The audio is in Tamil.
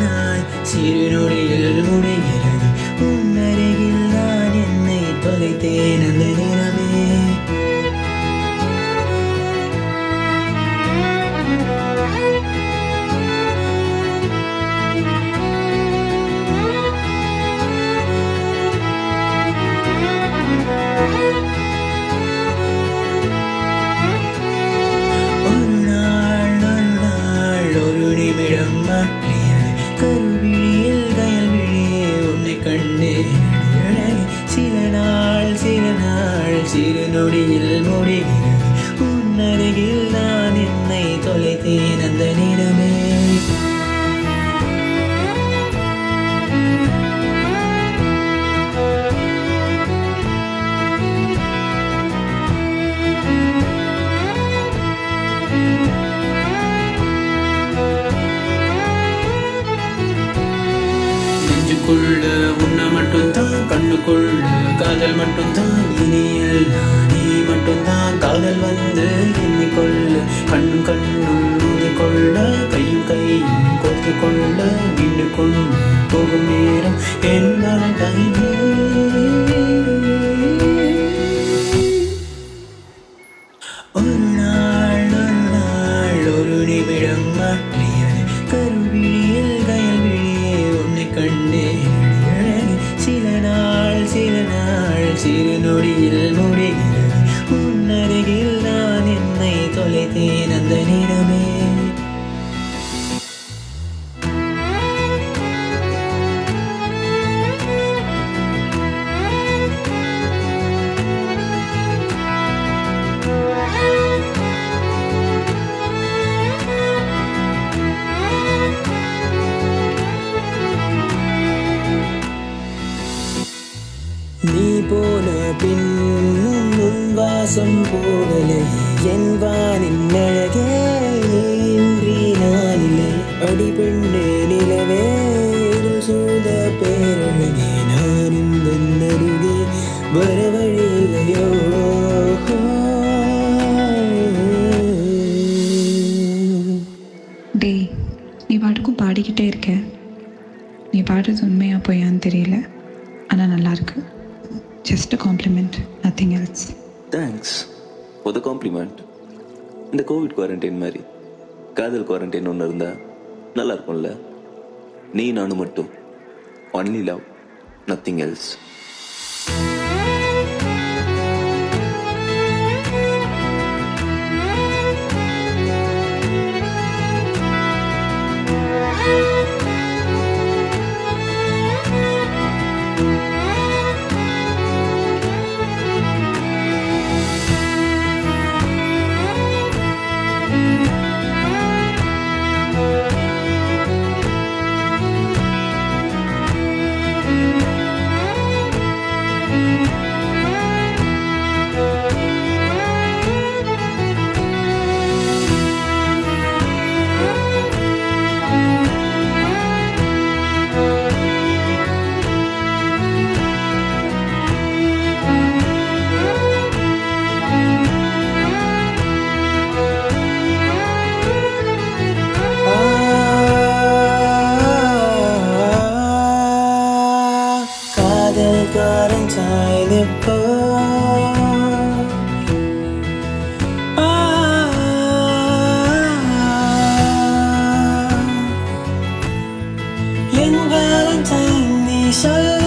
நாள் சிறு நொடியில் முடிகிறது உன்னருகில் நான் என்னை தொலைத்தேன் அந்த தினமே ஒரு நாள் ஒரு நாள் ஒரு நிமிடம் மாற்றியது கருவிழியில் கயல்விழியே உன்னை கண்டேன் அழகே. சில நாள் சில நாள் சிறு நொடியில் முடிகிறது உன்னருகில் நான் என்னை தொலைத்தேன் அந்த நிறமே நெஞ்சுக்குள்ள உன்னை மட்டும்தான் கண்ணுக்குள்ள காதல் மட்டும்தான் இனியல் நீ மட்டும்தான் காதல் வந்து எண்ணிக்கொள்ள கண்ணும் கண்ணும் ஊதிக்கொள்ள கையும் கையும் கொத்து கொள்ள நின்று கொண்டு போகும் நேரம் என் கையே ஒரு நாள் ஒரு நாள் ஒரு நிமிடம் மாற்றியது கருவிழியில் கயல்விழியே உன்னை கண்டேன் அழகே. சில நாள் சில நாள் சிறு நொடியில் முடிகிறது உன்னருகில் நான் என்னை தொலைத்தேன் அந்த நிறமே நீ போன பின்னும் உன் வாசம் போகலே என் வானின் அழகே இன்றி நானிலே அடிபெண்ணே நிலவே இருள் சூழ்ந்த பேரழகே நான் இந்த அருகே வர வழி இல்லையோ டேய் நீ பாட்டுக்கும் பாடிக்கிட்டே இருக்க நீ பாடுறது உண்மையா பொய்யான்னு தெரியல ஆனால் நல்லா இருக்கு just compliment nothing else thanks ஒரு காம்ப்ளிமெண்ட் இந்த கோவிட் குவாரண்டைன் மாதிரி காதல் குவாரண்டைன் ஒன்று இருந்தா நல்லா இருக்கும்ல நீ நானும் மட்டும் ஒன்லி லவ் நத்திங் எல்ஸ் காதல் காரன் சாய்ந்தப்போ என் வேலன்டைன் நீ சொல்